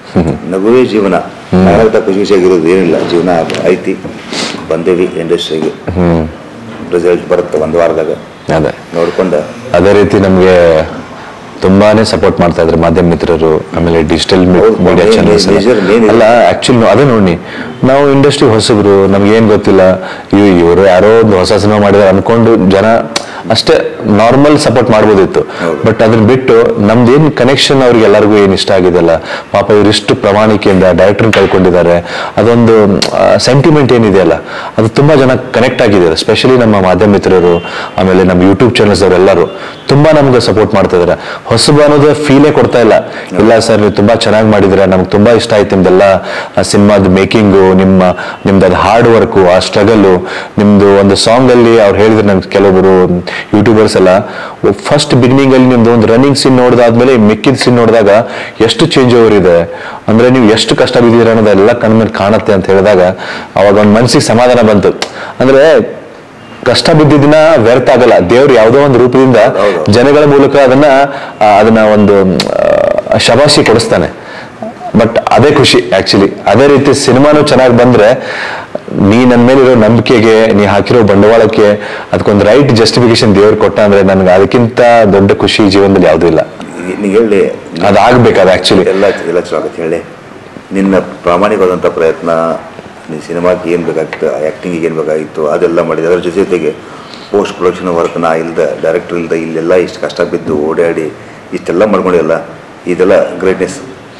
ನಗುವೇ ಜೀವನ ನಾಗರಿಕ ಖುಷಿ ಖುಷಿಯಾಗಿರೋದು ಏನಿಲ್ಲ ಜೀವನ ಐತಿ ಬಂದೇವಿ ಇಂಡಸ್ಟ್ರಿಗೆ ಹ್ಮ್ ರಿಸಲ್ಟ್ ಬರುತ್ತೆ ಒಂದು ವಾರದಾಗ ಅದೇ ನೋಡ್ಕೊಂಡು ಅದೇ ರೀತಿ ನಮಗೆ ತುಂಬಾನೇ ಸಪೋರ್ಟ್ ಮಾಡ್ತಾ ಇದ್ರು ಮಾಧ್ಯಮ ಮಿತ್ರರು ಆಮೇಲೆ ಡಿಜಿಟಲ್ ಹೌದು, media main- channels major main ಇದು. ಅಲ್ಲ ಆಕ್ಚುಲಿ ಅದೇ ನೋಡಿ ನಾವು ಇಂಡಸ್ಟ್ರಿ ಹೊಸಬ್ರು ನಮ್ಗೆ ಏನ್ ಗೊತ್ತಿಲ್ಲ ಇವ್ ಇವರು ಯಾರೋ ಒಂದು ಹೊಸ ಸಿನಿಮಾ ಮಾಡಿದಾರೆ ಅನ್ಕೊಂಡು ಜನ ಅಷ್ಟೇ ನಾರ್ಮಲ್ ಸಪೋರ್ಟ್ ಮಾಡ್ಬೋದಿತ್ತು ಹೌದು. ಬಟ್ ಅದನ್ನ ಬಿಟ್ಟು ನಮ್ದು ಏನ್ ಕನೆಕ್ಷನ್ ಅವ್ರಿಗೆ ಎಲ್ಲರಿಗೂ ಏನ್ ಇಷ್ಟ ಆಗಿದೆಲ್ಲ ಪಾಪ ಇವರಿಷ್ಟು ಪ್ರಾಮಾಣಿಕೆಯಿಂದ ಡೈರೆಕ್ಟರ್ ಕಳ್ಕೊಂಡಿದ್ದಾರೆ ಅದೊಂದು ಸೆಂಟಿಮೆಂಟ್ ಏನಿದೆಯಲ್ಲ ಅದು ತುಂಬಾ ಜನ ಕನೆಕ್ಟ್ ಆಗಿದೆ ಸ್ಪೆಷಲಿ ನಮ್ಮ ಮಾಧ್ಯಮ ಮಿತ್ರರು ಆಮೇಲೆ ನಮ್ಮ ಯೂಟ್ಯೂಬ್ ಚಾನಲ್ಸ್ ಅವರೆಲ್ಲರೂ ತುಂಬಾ ನಮ್ಗೆ ಸಪೋರ್ಟ್ ಮಾಡ್ತಾ ಇದಾರೆ ಹೊಸಬ ಅನ್ನೋದು ಫೀಲೇ ಕೊಡ್ತಾ ಇಲ್ಲ ಇಲ್ಲ ಸರ್ ನೀವು ತುಂಬಾ ಚೆನ್ನಾಗಿ ಮಾಡಿದಿರ ನಮ್ಗೆ ತುಂಬಾ ಇಷ್ಟ ಆಯ್ತು ನಿಮ್ದೆಲ್ಲ ಸಿನಿಮಾದ ಮೇಕಿಂಗು ನಿಮ್ಮ ನಿಮ್ದು ಅದು ಹಾರ್ಡ್ ವರ್ಕು ಆ ಸ್ಟ್ರಗಲ್ಲು ನಿಮ್ದು ಒಂದು ಸಾಂಗ್ ಅಲ್ಲಿ ಅವ್ರು ಹೇಳಿದ್ರು ನಮ್ಗೆ ಕೆಲವೊಬ್ಬರು ಯೂಟ್ಯೂಬರ್ಸ್ ಎಲ್ಲ ಫಸ್ಟ್ ಬಿಗಿನಿಂಗ್ ಅಲ್ಲಿ ನಿಮ್ದು ಒಂದು ರನ್ನಿಂಗ್ ಸೀನ್ ನೋಡಿದಾದ್ಮೇಲೆ ಮಿಕ್ಕಿದ ಸೀನ್ ನೋಡಿದಾಗ ಎಷ್ಟು ಚೇಂಜ್ ಓವರ್ ಇದೆ ಅಂದ್ರೆ ನೀವು ಎಷ್ಟು ಕಷ್ಟ ಬಿದ್ದೀರ ಅನ್ನೋದೆಲ್ಲ ಕಣ್ಮೇಲೆ ಕಾಣುತ್ತೆ ಅಂತ ಹೇಳಿದಾಗ ಅವಾಗ ಒಂದು ಮನಸ್ಸಿಗೆ ಸಮಾಧಾನ ಬಂತು ಅಂದ್ರೆ ಕಷ್ಟ ಬಿದ್ದಿದ್ದನ್ನ ವ್ಯರ್ಥ ಆಗಲ್ಲ ದೇವ್ರು ಯಾವುದೋ ಒಂದು ರೂಪದಿಂದ ಹೌದು. ಜನಗಳ ಮೂಲಕ ಅದನ್ನ ಆ, ಅದನ್ನ ಒಂದು ಆ, ಶಬಾಷಿ ಕೊಡಿಸ್ತಾನೆ ಬಟ್ ಅದೇ ಖುಷಿ ಆಕ್ಚುಲಿ ಅದೇ ರೀತಿ ಸಿನಿಮಾನು ಚೆನ್ನಾಗಿ ಬಂದ್ರೆ ನೀ ನನ್ನ ಮೇಲಿರೋ ನಂಬಿಕೆಗೆ ನೀ ಹಾಕಿರೋ ಬಂಡವಾಳಕ್ಕೆ ಅದಕ್ಕೊಂದು ರೈಟ್ ಜಸ್ಟಿಫಿಕೇಶನ್ ದೇವ್ರು ಕೊಟ್ಟ ಅಂದ್ರೆ ನನಗೆ ಅದಕ್ಕಿಂತ ದೊಡ್ಡ ಖುಷಿ ಈ ಜೀವನದಲ್ಲಿ ಯಾವುದೂ ಇಲ್ಲ ನೀ ಹೇಳಿ ಅದಾಗ್ಬೇಕು ಅದು ಆಕ್ಚುಲಿ ಎಲ್ಲ ಎಲ್ಲ ಚಲೋ ಆಗತ್ತೆ ಹೇಳಿ ನಿನ್ನ ಪ್ರಾಮಾಣಿಕವಾದಂಥ ಪ್ರಯತ್ನ ನಿನ್ನ ಸಿನಿಮಾಗೆ ಏನು ಬೇಕಾಗಿತ್ತು ಆ್ಯಕ್ಟಿಂಗಿಗೆ ಏನು ಬೇಕಾಗಿತ್ತು ಅದೆಲ್ಲ ಮಾಡಿದೆ ಅದರ ಜೊತೆ ಜೊತೆಗೆ ಪೋಸ್ಟ್ ಪ್ರೊಡಕ್ಷನ್ ವರ್ಕ್ ನಾ ಇಲ್ದ ಡೈರೆಕ್ಟರ್ ಇಲ್ದ ಇಲ್ಲೆಲ್ಲ ಇಷ್ಟು ಕಷ್ಟ ಬಿದ್ದು ಓಡಾಡಿ ಇಷ್ಟೆಲ್ಲ ಮಾಡ್ಕೊಂಡಿಲ್ಲ ಇದೆಲ್ಲ ಗ್ರೇಟ್ನೆಸ್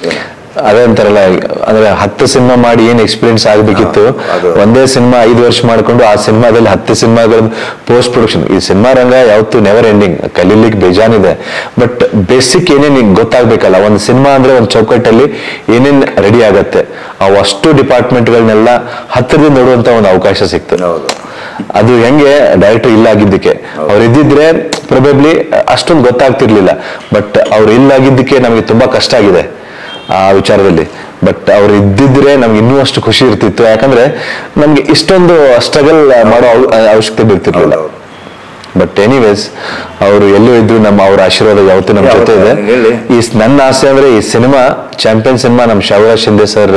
ಅದೇ ಅಂತಾರಲ್ಲ ಅಂದ್ರೆ ಹತ್ತು ಸಿನಿಮಾ ಮಾಡಿ ಏನ್ ಎಕ್ಸ್ಪೀರಿಯನ್ಸ್ ಆಗ್ಬೇಕಿತ್ತು ಹಾ, ಅದು- ಒಂದೇ ಸಿನಿಮಾ ಐದು ವರ್ಷ ಮಾಡ್ಕೊಂಡು ಆ ಸಿನಿಮಾದಲ್ಲಿ ಹತ್ತು ಸಿನಿಮಾಗಳ ಪೋಸ್ಟ್ ಪ್ರೊಡಕ್ಷನ್ ಈ ಸಿನಿಮಾ ರಂಗ ಯಾವತ್ತು ನೆವರ್ ಎಂಡಿಂಗ್ ಕಲೀಲಿಕ್ಕೆ ಬೇಜಾನಿದೆ ಬಟ್ ಬೇಸಿಕ್ ಏನೇನ್ ನಿಂಗೆ ಗೊತ್ತಾಗ್ಬೇಕಲ್ಲ ಒಂದು ಸಿನಿಮಾ ಅಂದ್ರೆ ಒಂದು ಚೌಕಟ್ಟಲ್ಲಿ ಏನೇನ್ ರೆಡಿ ಆಗತ್ತೆ ಅವು ಅಷ್ಟು ಡಿಪಾರ್ಟ್ಮೆಂಟ್ಗಳನ್ನೆಲ್ಲ ಹತ್ತಿರದಿಂದ ನೋಡುವಂತ ಒಂದು ಅವಕಾಶ ಸಿಕ್ತು ಹೌದು ಅದು ಹೆಂಗೆ ಡೈರೆಕ್ಟರ್ ಇಲ್ಲ ಆಗಿದ್ದಕ್ಕೆ ಅವ್ರು ಇದ್ದಿದ್ರೆ ಪ್ರೊಬೇಬ್ಲಿ ಅಷ್ಟೊಂದು ಗೊತ್ತಾಗ್ತಿರ್ಲಿಲ್ಲ ಬಟ್ ಅವ್ರು ಇಲ್ಲಾಗಿದ್ದಕ್ಕೆ ನಮಗೆ ತುಂಬಾ ಕಷ್ಟ ಆಗಿದೆ ಆ ವಿಚಾರದಲ್ಲಿ ಬಟ್ ಅವ್ರು ಇದ್ದಿದ್ರೆ ನಮ್ಗೆ ಇನ್ನೂ ಅಷ್ಟು ಖುಷಿ ಇರ್ತಿತ್ತು ಯಾಕಂದ್ರೆ ನಮ್ಗೆ ಇಷ್ಟೊಂದು ಸ್ಟ್ರಗಲ್ ಮಾಡೋ ಅವ- ಅವಶ್ಯಕತೆ ಇರ್ತಿರ್ಲಿಲ್ಲ ಹೌದು. ಬಟ್ ಎನಿವೇಸ್ ಅವರು ಎಲ್ಲೂ ಇದ್ರು ನಮ್ಮ ಅವ್ರ ಆಶೀರ್ವಾದ ಯಾವತ್ತೂ ನಮ್ಮ ಜೊತೆ ಇದೆ ಯಾವತ್ತೂ ಹೇಳಿ. ಈ ಸ್- ನನ್ನ ಆಸೆ ಅಂದ್ರೆ ಈ ಸಿನಿಮಾ ಚಾಂಪಿಯನ್ ಸಿನಿಮಾ ನಮ್ಮ ಶವರಾಜ್ ಶಿಂದೆ ಸರ್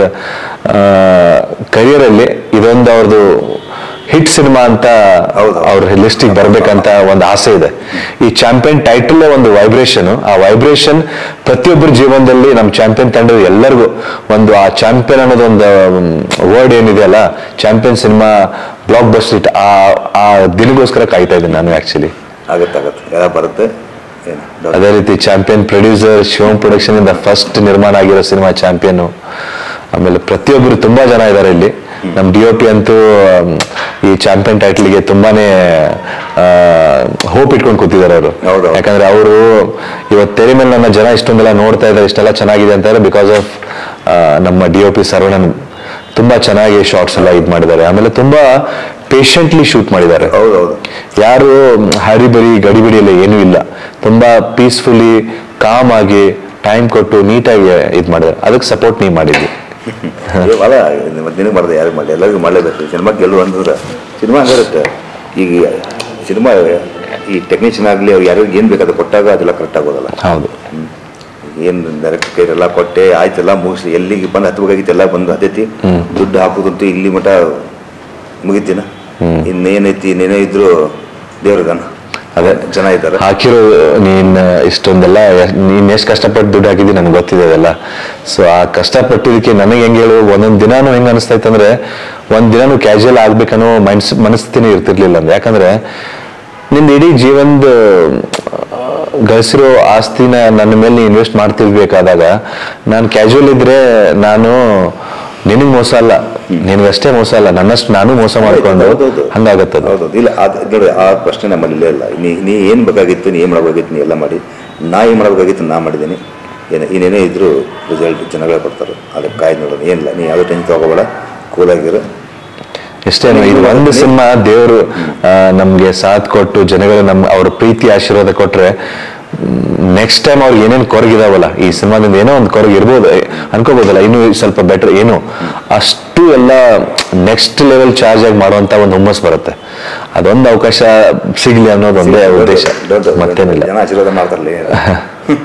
ಕರಿಯರ್ ಅಲ್ಲಿ ಇದೊಂದು ಅವ್ರದ್ದು ಹಿಟ್ ಸಿನಿಮಾ ಅಂತ ಹೌದು. ಅವ್ರ ಲಿಸ್ಟಿಗೆ ಬರ್ಬೇಕಂತ ಒಂದು ಆಸೆ ಇದೆ ಈ ಚಾಂಪಿಯನ್ ಟೈಟಲ್ ಒಂದು ವೈಬ್ರೇಷನ್ ಆ ವೈಬ್ರೇಷನ್ ಪ್ರತಿಯೊಬ್ಬರ ಜೀವನದಲ್ಲಿ ನಮ್ಮ ಚಾಂಪಿಯನ್ ತಂಡದ ಎಲ್ಲರಿಗೂ ಒಂದು ಆ ಚಾಂಪಿಯನ್ ಅನ್ನೋದು ಒಂದು ವರ್ಡ್ ಏನಿದೆ ಅಲ್ಲ champion cinema blockbuster hit ಆ ಆ ದಿನಗೋಸ್ಕರ ಕಾಯ್ತಾ ಇದ್ದೀನಿ ನಾನು ಆಕ್ಚುಲಿ ಆಗತ್ತೆ ಆಗತ್ತೆ ಎಲ್ಲ ಬರುತ್ತೆ ಏನು ದೊಡ್ಡ- ಅದೇ ರೀತಿ ಚಾಂಪಿಯನ್ ಪ್ರೊಡ್ಯೂಸರ್ ಶಿವಮ್ ಪ್ರೊಡಕ್ಷನ್ ಇಂದ ಫಸ್ಟ್ ನಿರ್ಮಾಣ ಆಗಿರೋ ಸಿನಿಮಾ ಚಾಂಪಿಯನ್ ಆಮೇಲೆ ಪ್ರತಿಯೊಬ್ಬರು ತುಂಬಾ ಜನ ಇದ್ದಾರೆ ಇಲ್ಲಿ ನಮ್ಮ ಡಿ ಒ ಪಿ ಅಂತೂ ಆಮ್, ಈ ಚಾಂಪಿಯನ್ ಟೈಟ್ಲಿಗೆ ತುಂಬಾನೇ ಹೋಪ್ ಇಟ್ಕೊಂಡು ಕೂತಿದ್ದಾರೆ ಅವರು ಹೌದು. ಯಾಕಂದ್ರೆ ಅವರು ಇವತ್ತು ತೆರೆ ಮೇಲೆ ನನ್ನ ಜನ ಇಷ್ಟೊಂದೆಲ್ಲ ನೋಡ್ತಾ ಇದ್ದಾರೆ ಇಷ್ಟೆಲ್ಲ ಚೆನ್ನಾಗಿದೆ ಅಂತ ಬಿಕಾಸ್ ಆಫ್ ನಮ್ಮ ಡಿ ಒ ಪಿ ಸರ್ವಣನ್ ತುಂಬಾ ಚೆನ್ನಾಗಿ ಶಾರ್ಟ್ಸ್ ಎಲ್ಲ ಇದು ಮಾಡಿದ್ದಾರೆ ಆಮೇಲೆ ತುಂಬಾ ಪೇಷಂಟ್ಲಿ ಶೂಟ್ ಮಾಡಿದ್ದಾರೆ ಹೌದು ಹೌದು ಯಾರು ಹರಿಬರಿ ಗಡಿಬಿಡಿ ಎಲ್ಲ ಏನೂ ಇಲ್ಲ ತುಂಬಾ ಪೀಸ್ಫುಲಿ ಕಾಮ್ ಆಗಿ ಟೈಮ್ ಕೊಟ್ಟು ನೀಟಾಗಿ ಇದು ಮಾಡಿದ್ರೆ ಅದಕ್ಕೆ ಸಪೋರ್ಟ್ ನೀವು ಮಾಡಿದ್ವಿ ಏ, ಅಲ್ಲ ಮತ್ತೆ ನಿನಗೆ ಮಾಡಿದೆ ಯಾರಿಗೆ ಮಾಡಿ ಎಲ್ಲರಿಗೂ ಮಾಡಲೇಬೇಕು ಸಿನಿಮಾ ಗೆಲ್ಲು ಅಂದ್ರೆ ಸಿನಿಮಾ ಹಂಗಿರುತ್ತೆ ಈಗ ಸಿನಿಮಾ ಈ ಟೆಕ್ನಿಷಿಯನ್ ಆಗಲಿ ಅವ್ರು ಯಾರಿಗೆ ಏನು ಬೇಕಾದ್ರೆ ಕೊಟ್ಟಾಗ ಅದೆಲ್ಲ ಕರೆಕ್ಟ್ ಆಗೋದಲ್ಲ ಹೌದು ಏನು ಡೈರೆಕ್ಟ್ ಕೈರೆಲ್ಲ ಕೊಟ್ಟೆ ಆಯ್ತೆಲ್ಲ ಮುಗಿಸಿ ಎಲ್ಲಿಗೆ ಬಂದು ಹತ್ತಬೇಕಾಗಿತ್ತು ಎಲ್ಲ ಬಂದು ಹತ್ತೈತಿ ದುಡ್ಡು ಹಾಕೋದಂತೂ ಇಲ್ಲಿ ಮಟ ಮುಗಿತೀನ ಇನ್ನೇನೈತಿ ಇನ್ನೇನೋ ಇದ್ರು ದೇವ್ರದಾನ ಅದೇ. ಜನ ಇದ್ದಾರೆ ಹಾಕಿರೋ ನೀನ್ ಇಷ್ಟೊಂದೆಲ್ಲ ಎಷ್ಟ್- ನೀನ್ ಎಷ್ಟು ಕಷ್ಟಪಟ್ಟು ದುಡ್ಡು ಹಾಕಿದ್ದಿ ನನಗೆ ಗೊತ್ತಿದೆ ಅದೆಲ್ಲ ಸೊ ಆ ಕಷ್ಟಪಟ್ಟಿದ್ದಕ್ಕೆ ನನಗೆ ಹೆಂಗೆ ಹೇಳು ಒಂದೊಂದು ದಿನಾನು ಹೆಂಗೆ ಅನಿಸ್ತಾ ಇತ್ತು ಅಂದ್ರೆ ಒಂದ್ ದಿನಾನು ಕ್ಯಾಶುಯಲ್ ಆಗ್ಬೇಕನ್ನೋ ಮನ್ಸ್ ಮನಸ್ಥಿತಿನೇ ಇರ್ತಿರ್ಲಿಲ್ಲ ಅಂದ್ರೆ ಯಾಕಂದ್ರೆ ನಿಂದ ಇಡೀ ಜೀವನದ ಗಳಿಸಿರೋ ಆಸ್ತಿನ ನನ್ನ ಮೇಲೆ ನೀ ಇನ್ವೆಸ್ಟ್ ಮಾಡ್ತಿರ್ಬೇಕಾದಾಗ ನಾನು ಕ್ಯಾಶುವಲ್ ಇದ್ರೆ ನಾನು ನಿನಗೆ ಮೋಸ ಅಲ್ಲ ನಿನಗಷ್ಟೇ ಮೋಸ ಅಲ್ಲ ನನ್ನಷ್ಟು ನಾನು ಮೋಸ ಮಾಡ್ಕೊಂಡು ಹೌದೌದು. ಹಂಗಾಗತ್ತದು ಹೌದು ಇಲ್ಲ ಅದು ನೋಡಿ ಆ ಪ್ರಶ್ನೆ ನಮ್ಮಲ್ಲಿ ಇಲ್ಲೇ ಇಲ್ಲ ನೀ ನೀ ಏನು ಬೇಕಾಗಿತ್ತು ನೀ ಏನು ಮಾಡಬೇಕಾಗಿತ್ತು ನೀ ಎಲ್ಲ ಮಾಡಿ ನಾ ಏನು ಮಾಡಬೇಕಾಗಿತ್ತು ನಾ ಮಾಡಿದ್ದೀನಿ ಏನು ಇನ್ನೇನೇ ಇದ್ರು ರಿಸಲ್ಟ್ ಜನಗಳೇ ಕೊಡ್ತಾರೆ ಅದಕ್ಕೆ ಕಾಯ್ದು ನೋಡೋಣ ಏನಿಲ್ಲ ನೀ ಯಾವುದೇ ಟೆನ್ಷನ್ ತಗೋಬೇಡ ಕೂಲಾಗಿರು ಎಷ್ಟೇ ಇದು ಒಂದು ಸಿನಿಮಾ ದೇವರು ನಮ್ಗೆ ಸಾಥ್ ಕೊಟ್ಟು ಜನಗಳು ನಮ್ ಅವ್ರ ಪ್ರೀತಿ ಆಶೀರ್ವಾದ ಕೊಟ್ರೆ ನೆಕ್ಸ್ಟ್ ಟೈಮ್ ಅವ್ರಿಗೆ ಏನೇನು ಕೊರಗಿದಾವಲ್ಲ ಈ ಸಿನಿಮಾದಿಂದ ಏನೋ ಒಂದು ಕೊರಗು ಇರ್ಬೋದು ಏ, ಅನ್ಕೋಬೋದಲ್ಲ ಇನ್ನೂ ಸ್ವಲ್ಪ ಬೆಟರ್ ಏನು ಅಷ್ಟು ಎಲ್ಲ ನೆಕ್ಸ್ಟ್ ಲೆವೆಲ್ ಚಾರ್ಜ್ ಆಗಿ ಮಾಡುವಂತ ಒಂದು ಹುಮ್ಮಸ್ ಬರುತ್ತೆ ಅದೊಂದು ಅವಕಾಶ ಸಿಗ್ಲಿ ಅನ್ನೋದು ಒಂದೇ ಉದ್ದೇಶ Don't- don't- ಮತ್ತೇನಿಲ್ಲ ಜನ ಆಶೀರ್ವಾದ ಮಾಡ್ತಾರಲ್ಲ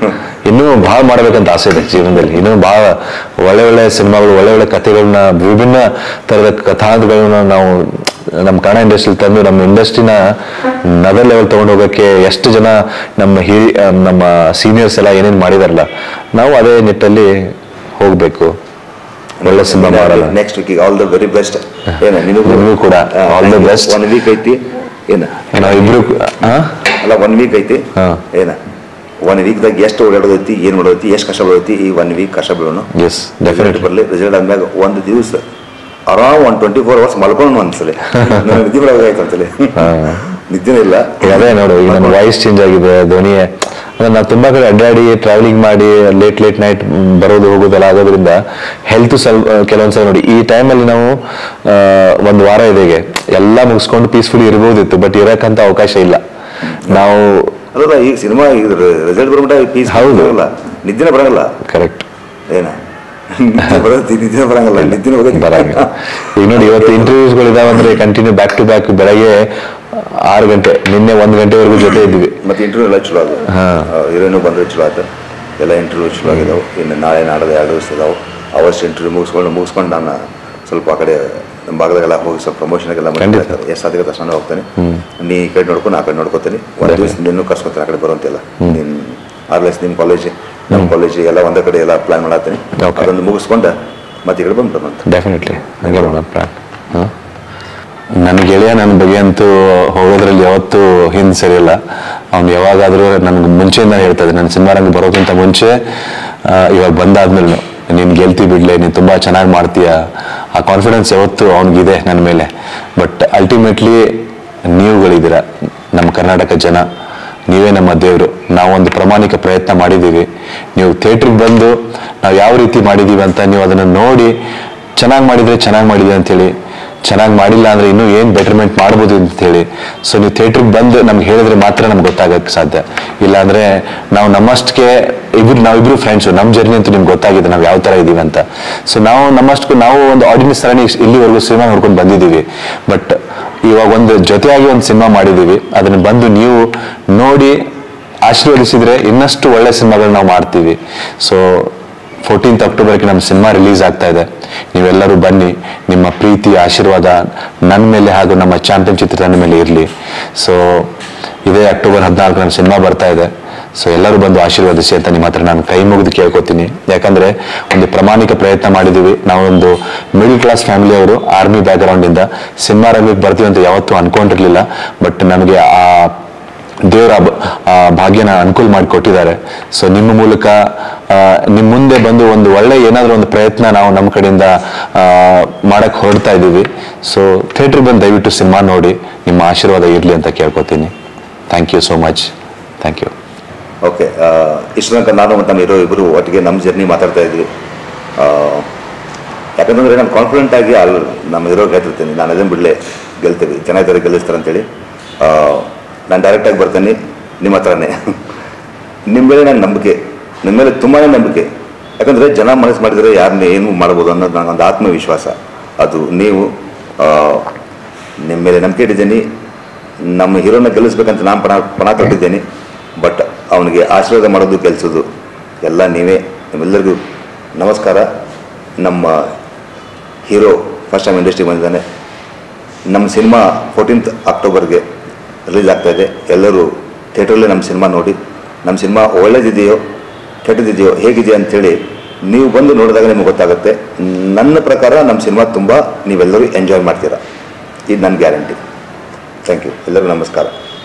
ಇನ್ನೂ ಭಾಳ ಮಾಡ್ಬೇಕಂತ ಆಸೆ ಇದೆ ಜೀವನದಲ್ಲಿ ಇನ್ನೂ ಭಾಳ ಒಳ್ಳೆ ಒಳ್ಳೆ ಸಿನಿಮಾಗಳು ಒಳ್ಳೆ ಒಳ್ಳೆ ಕಥೆಗಳನ್ನ ವಿಭಿನ್ನ ಥರದ ಕಥಾಂತಗಳನ್ನ ನಾವು ನಮ್ಮ ಕನ್ನಡ ಇಂಡಸ್ಟ್ರಿಲಿ ತಂದು ನಮ್ಮ ಇಂಡಸ್ಟ್ರಿನ ನದರ್ ಲೆವೆಲ್ ತೊಗೊಂಡು ಹೋಗೋಕ್ಕೆ ಎಷ್ಟು ಜನ ನಮ್ಮ ಹಿರಿ ಆ, ನಮ್ಮ ಸೀನಿಯರ್ಸ್ ಎಲ್ಲ ಏನೇನು ಮಾಡಿದಾರಲ್ಲ ನಾವು ಅದೇ ನಿಟ್ಟಲ್ಲಿ ಹೋಗಬೇಕು ಒಳ್ಳೆ ಸಿನಿಮಾ ಮಾಡಲ್ಲ next week all the very best ಏನ ನಿನಗೂ ನಿಮಗೂ ಕೂಡ all the best. One week ಐತಿ ಏನ ನಾವಿಬ್ರು ಹಾ ಅಲ್ಲ ಒನ್ ವೀಕ್ ಐತಿ ಹಾ. ಏನ ಒನ್ ವೀಕ್ದಾಗ ಎಷ್ಟು ಓಡಾಡೋದೈತಿ ಏನು ಮಾಡೋದೈತಿ ಎಷ್ಟು ಕಷ್ಟ ಬೀಳೈತಿ ಈ ಒನ್ ವೀಕ್ ಕಷ್ಟ ಬೀಳೋಣ ಎಸ್ ಡೆಫಿನೆಟ್ ಡೆಫಿನೆಟ್ ಬರಲಿ ರಿಸಲ್ಟ್ ಆದ್ಮ್ಯಾಗ ಒಂದು ದಿವಸ ಆರಾಮ್ ಒನ್ ಟ್ವೆಂಟಿ ಫೋರ್ ಅವರ್ಸ್ ಮಲ್ಕೊಂಡು ಒಂದ್ಸಲಿ ನನಗೆ ನಿದ್ದೆ ಬರೋದಾಯ್ತು ಅಂತಲೇ ನಿದ್ದೆನೇ ಇಲ್ಲ ಈಗ ಅದೇ ನೋಡು ಈಗ ನನ್ನ ವಾಯ್ಸ್ ಚೇಂಜ್ ಆಗಿದೆ ಧ್ವನಿ ಅಂದ್ರೆ ನಾವು ತುಂಬಾ ಕಡೆ ಅಡ್ಡಾಡಿ ಟ್ರಾವೆಲಿಂಗ್ ಮಾಡಿ ಲೇಟ್ ಲೇಟ್ ನೈಟ್ ಬರೋದು ಹೋಗೋದೆಲ್ಲ ಆಗೋದ್ರಿಂದ ಹೆಲ್ತ್ ಸ್ವಲ್ಪ ಕೆಲವೊಂದ್ಸಲ ನೋಡಿ ಈ ಟೈಮಲ್ಲಿ ನಾವು ಆ, ಒಂದು ವಾರ ಇದೆಗೆ ಎಲ್ಲ ಮುಗಿಸ್ಕೊಂಡು ಪೀಸ್ಫುಲ್ ಇರ್ಬೋದಿತ್ತು ಬಟ್ ಇರಕ್ಕಂತ ಅವಕಾಶ ಇಲ್ಲ ನಾವು ಅಲ್ಲ ಈಗ ಸಿನಿಮಾ ಈಗ ರಿಸಲ್ಟ್ ಬರ್ಬಿಟ್ಟ ಪೀಸ್ ಹೌದು. ಬರಲ್ಲ ನಿದ್ದೆನೇ ಬರಂಗಿಲ್ಲ ಕರೆಕ್ಟ್ ಏನ ನಿದ್ದೆ ಬರೋದು ನಿದ್ದೆ ಬರಂಗಿಲ್ಲ ನಿದ್ದೆ ಹೋಗೋದು ಬರಂಗ ಈಗ ನೋಡಿ ಇವತ್ತು ಇಂಟರ್ವ್ಯೂಸ್ಗಳು ಇದಾವಂದ್ರೆ ಕಂಟಿನ್ಯೂ ಬ್ಯಾಕ್ ಟು ಬ್ಯಾಕ್ ಬೆಳಗ್ಗೆ ಆರು ಗಂಟೆ ನಿನ್ನೆ ಒಂದು ಗಂಟೆವರೆಗೂ ಜೊತೆ ಇದ್ವಿ ಮತ್ತೆ ಇಂಟರ್ವ್ಯೂ ಎಲ್ಲ ಚಲೋ ಅದು ಹಾ. ಹೀರೋಯಿನು ಬಂದ್ರೆ ಚಲೋ ಆಯ್ತು ಎಲ್ಲ ಇಂಟರ್ವ್ಯೂ ಚಲೋ ಆಗಿದಾವೆ ಇನ್ನು ನಾಳೆ ನಾಡ್ದು ಎರಡು ದಿವಸ ಇದಾವೆ ಅವಷ್ಟು ಇಂಟರ್ವ್ಯೂ ಮುಗಿಸ್ಕೊಂಡು ಮುಗಿಸ್ಕೊಂಡು ನಾನು ಸ್ವಲ್ಪ ಆ ಕಡೆ ನಮ್ಮ ಭಾಗದಾಗೆಲ್ಲ ಹೋಗಿ ಸ್ವಲ್ಪ ಪ್ರಮೋಷನ್ಗೆಲ್ಲ ಖಂಡಿತ. ಎಷ್ಟು ಸಾಧ್ಯ ತಕ್ಷಣ ನಾನು ಹೋಗ್ತೇನೆ ನೀ ಈ ಕಡೆ ನೋಡ್ಕೊಂಡು ಆ ಕಡೆ ನೋಡ್ಕೊತೀನಿ ಒಂದು ದಿವಸ ನಿನ್ನೂ ಕರ್ಸ್ಕೊತೀನಿ ಆ ಕಡೆ ಬರುವಂತಿಲ್ಲ ನೀನು ಆರ್ಲೆಸ್ ನಿಮ್ಮ ಕಾಲೇಜ್ ನಮ್ಮ ಕಾಲೇಜ್ ಎಲ್ಲ ಒಂದೇ ಕಡೆ ಎಲ್ಲ ಪ್ಲಾನ್ ಮಾಡತ್ತೀನಿ Okay. ಅದೊಂದು ಮುಗಿಸ್ಕೊಂಡು ಮತ್ತೆ ಈ ಕಡೆ ಬಂದ್ಬಿಡೋಣ ಡೆಫಿನೆಟ್ಲಿ ಹಂಗೆ ಮಾಡೋಣ ಪ್ಲಾನ್ ನನ್ನ ಗೆಳೆಯ ನನ್ನ ಬಗ್ಗೆ ಅಂತೂ ಹೋಗೋದ್ರಲ್ಲಿ ಯಾವತ್ತೂ ಹಿಂದೆ ಸರಿಯಲ್ಲ ಅವ್ನು ಯಾವಾಗಾದರೂ ನನಗೆ ಮುಂಚೆಯಿಂದ ಹೇಳ್ತಾ ಇದ್ದೆ ನನ್ನ ಸಿನಿಮಾ ರಂಗ ಬರೋಕ್ಕಿಂತ ಮುಂಚೆ ಆ, ಇವಾಗ ಬಂದಾದ್ಮೇಲೆ ನೀನು ಗೆಲ್ತಿ ಬಿಡ್ಲೆ ನೀನು ತುಂಬ ಚೆನ್ನಾಗಿ ಮಾಡ್ತೀಯ ಆ ಕಾನ್ಫಿಡೆನ್ಸ್ ಯಾವತ್ತೂ ಅವನಿಗಿದೆ ನನ್ನ ಮೇಲೆ ಬಟ್ ಅಲ್ಟಿಮೇಟ್ಲಿ ನೀವುಗಳಿದ್ದೀರ ನಮ್ಮ ಕರ್ನಾಟಕ ಜನ ನೀವೇ ನಮ್ಮ ದೇವರು ನಾವೊಂದು ಪ್ರಾಮಾಣಿಕ ಪ್ರಯತ್ನ ಮಾಡಿದ್ದೀವಿ ನೀವು ಥಿಯೇಟ್ರಿಗೆ ಬಂದು ನಾವು ಯಾವ ರೀತಿ ಮಾಡಿದ್ದೀವಿ ಅಂತ ನೀವು ಅದನ್ನು ನೋಡಿ ಚೆನ್ನಾಗಿ ಮಾಡಿದರೆ ಚೆನ್ನಾಗಿ ಮಾಡಿದೆ ಅಂತೇಳಿ ಚೆನ್ನಾಗಿ ಮಾಡಿಲ್ಲ ಅಂದರೆ ಇನ್ನೂ ಏನು ಬೆಟರ್ಮೆಂಟ್ ಮಾಡ್ಬೋದು ಅಂತೇಳಿ ಸೊ ನೀವು ಥಿಯೇಟ್ರಿಗೆ ಬಂದು ನಮ್ಗೆ ಹೇಳಿದ್ರೆ ಮಾತ್ರ ನಮ್ಗೆ ಗೊತ್ತಾಗಕ್ಕೆ ಸಾಧ್ಯ ಇಲ್ಲಾಂದರೆ ನಾವು ನಮ್ಮಷ್ಟಕ್ಕೆ ಇಬ್ರು ನಾವಿಬ್ರು ಫ್ರೆಂಡ್ಸು ನಮ್ಮ ಜರ್ನಿ ಅಂತೂ ನಿಮ್ಗೆ ಗೊತ್ತಾಗಿದೆ ನಾವು ಯಾವ ಥರ ಇದ್ದೀವಿ ಅಂತ ಸೊ ನಾವು ನಮ್ಮಷ್ಟಕ್ಕೂ ನಾವು ಒಂದು ಆಡಿಯನ್ಸ್ ಥರನೇ ಇಲ್ಲಿವರೆಗೂ ಸಿನಿಮಾ ನೋಡ್ಕೊಂಡು ಬಂದಿದ್ದೀವಿ ಬಟ್ ಇವಾಗ ಒಂದು ಜೊತೆಯಾಗಿ ಒಂದು ಸಿನಿಮಾ ಮಾಡಿದ್ದೀವಿ ಅದನ್ನು ಬಂದು ನೀವು ನೋಡಿ ಆಶೀರ್ವದಿಸಿದ್ರೆ ಇನ್ನಷ್ಟು ಒಳ್ಳೆ ಸಿನಿಮಾಗಳು ನಾವು ಮಾಡ್ತೀವಿ ಸೊ ಫೋರ್ಟೀನ್ತ್ ಅಕ್ಟೋಬರ್ಗೆ ನಮ್ಮ ಸಿನಿಮಾ ರಿಲೀಸ್ ಆಗ್ತಾ ಇದೆ ನೀವೆಲ್ಲರೂ ಬನ್ನಿ ನಿಮ್ಮ ಪ್ರೀತಿ ಆಶೀರ್ವಾದ ನನ್ನ ಮೇಲೆ ಹಾಗೂ ನಮ್ಮ ಚಾಂಪಿಯನ್ ಚಿತ್ರತಂಡ ಮೇಲೆ ಇರಲಿ ಸೊ ಇದೇ ಅಕ್ಟೋಬರ್ ಹದಿನಾಲ್ಕು ನಮ್ಮ ಸಿನಿಮಾ ಬರ್ತಾ ಇದೆ ಸೊ ಎಲ್ಲರೂ ಬಂದು ಆಶೀರ್ವದಿಸಿ ಅಂತ ನಿಮ್ಮ ಹತ್ರ ನಾನು ಕೈ ಮುಗಿದು ಕೇಳ್ಕೊತೀನಿ ಯಾಕಂದ್ರೆ ಒಂದು ಪ್ರಾಮಾಣಿಕ ಪ್ರಯತ್ನ ಮಾಡಿದ್ದೀವಿ ನಾವೊಂದು ಮಿಡಲ್ ಕ್ಲಾಸ್ ಫ್ಯಾಮಿಲಿ ಅವರು ಆರ್ಮಿ ಬ್ಯಾಕ್ಗ್ರೌಂಡಿಂದ ಸಿನಿಮಾ ರಂಗಕ್ಕೆ ಬರ್ತೀವಿ ಅಂತ ಯಾವತ್ತೂ ಅನ್ಕೊಂಡಿರ್ಲಿಲ್ಲ ಬಟ್ ನಮಗೆ ಆ ದೇವರ ಬ- ಆ ಭಾಗ್ಯನ ಅನುಕೂಲ ಮಾಡಿ ಕೊಟ್ಟಿದ್ದಾರೆ ಸೊ ನಿಮ್ಮ ಮೂಲಕ ನಿಮ್ಮ ಮುಂದೆ ಬಂದು ಒಂದು ಒಳ್ಳೆ ಏನಾದರೂ ಒಂದು ಪ್ರಯತ್ನ ನಾವು ನಮ್ಮ ಕಡೆಯಿಂದ ಆ, ಮಾಡಕ್ ಹೊರಡ್ತಾ ಇದ್ದೀವಿ ಸೊ ಥಿಯೇಟ್ರಿಗೆ ಬಂದು ದಯವಿಟ್ಟು ಸಿನಿಮಾ ನೋಡಿ ನಿಮ್ಮ ಆಶೀರ್ವಾದ ಇರಲಿ ಅಂತ ಕೇಳ್ಕೊತೀನಿ thank you so much thank you okay ಇಷ್ಟು ತನಕ ನಾನು ಮತ್ತು ನಮ್ಮ ಇರೋ ಇಬ್ಬರು ಒಟ್ಟಿಗೆ ನಮ್ಮ ಜರ್ನಿ ಮಾತಾಡ್ತಾ ಇದ್ವಿ ಆ, ಯಾಕಂತಂದ್ರೆ ನಾನು ಕಾನ್ಫಿಡೆಂಟ್ ಆಗಿ ಅಲ್ಲಿ ನಮ್ಮ ಇರೋ ಹೇಳ್ತಿರ್ತೀನಿ ನಾನು ಅದನ್ನು ಬಿಡಲೆ ಗೆಲ್ತೀವಿ ಚೆನ್ನಾಗಿದ್ದಾರೆ ಗೆಲ್ಲಿಸ್ತಾರೆ ಅಂತೇಳಿ ಆ, ನಾನು ಡೈರೆಕ್ಟಾಗಿ ಬರ್ತೀನಿ ನಿಮ್ಮ ಹತ್ರನೇ ನಿಮ್ಮ ಮೇಲೆ ನನ್ನ ನಂಬಿಕೆ ನಿಮ್ಮ ಮೇಲೆ ತುಂಬಾ ನಂಬಿಕೆ ಯಾಕಂದರೆ ಜನ ಮನಸ್ಸು ಮಾಡಿದರೆ ಯಾರನ್ನ ಏನು ಮಾಡ್ಬೋದು ಅನ್ನೋದು ನನಗೊಂದು ಆತ್ಮವಿಶ್ವಾಸ ಅದು ನೀವು ಆ, ನಿಮ್ಮ ಮೇಲೆ ನಂಬಿಕೆ ಇಟ್ಟಿದ್ದೀನಿ ನಮ್ಮ ಹೀರೋನ ಗೆಲ್ಲಿಸ್ಬೇಕಂತ ನಾನು ಪಣ ಪಣ ತೊಟ್ಟಿದ್ದೇನೆ ಬಟ್ ಅವನಿಗೆ ಆಶೀರ್ವಾದ ಮಾಡೋದು ಗೆಲ್ಸೋದು ಎಲ್ಲ ನೀವೇ ನಿಮ್ಮೆಲ್ಲರಿಗೂ ನಮಸ್ಕಾರ ನಮ್ಮ ಹೀರೋ ಫಸ್ಟ್ ಟೈಮ್ ಇಂಡಸ್ಟ್ರಿಗೆ ಬಂದಿದ್ದಾನೆ ನಮ್ಮ ಸಿನಿಮಾ ಫೋರ್ಟೀನ್ತ್ ಅಕ್ಟೋಬರ್ಗೆ ರಿಲೀಸ್ ಆಗ್ತಾ ಇದೆ ಎಲ್ಲರೂ ಥಿಯೇಟ್ರಲ್ಲೇ ನಮ್ಮ ಸಿನಿಮಾ ನೋಡಿ ನಮ್ಮ ಸಿನಿಮಾ ಒಳ್ಳೇದಿದೆಯೋ ಕೆಟ್ಟದಿದೆಯೋ ಹೇಗಿದೆ ಅಂಥೇಳಿ ನೀವು ಬಂದು ನೋಡಿದಾಗ ನಿಮಗೆ ಗೊತ್ತಾಗುತ್ತೆ ನನ್ನ ಪ್ರಕಾರ ನಮ್ಮ ಸಿನಿಮಾ ತುಂಬ ನೀವೆಲ್ಲರೂ ಎಂಜಾಯ್ ಮಾಡ್ತೀರಾ ಇದು ನನ್ನ ಗ್ಯಾರಂಟಿ ಥ್ಯಾಂಕ್ ಯು ಎಲ್ಲರಿಗೂ ನಮಸ್ಕಾರ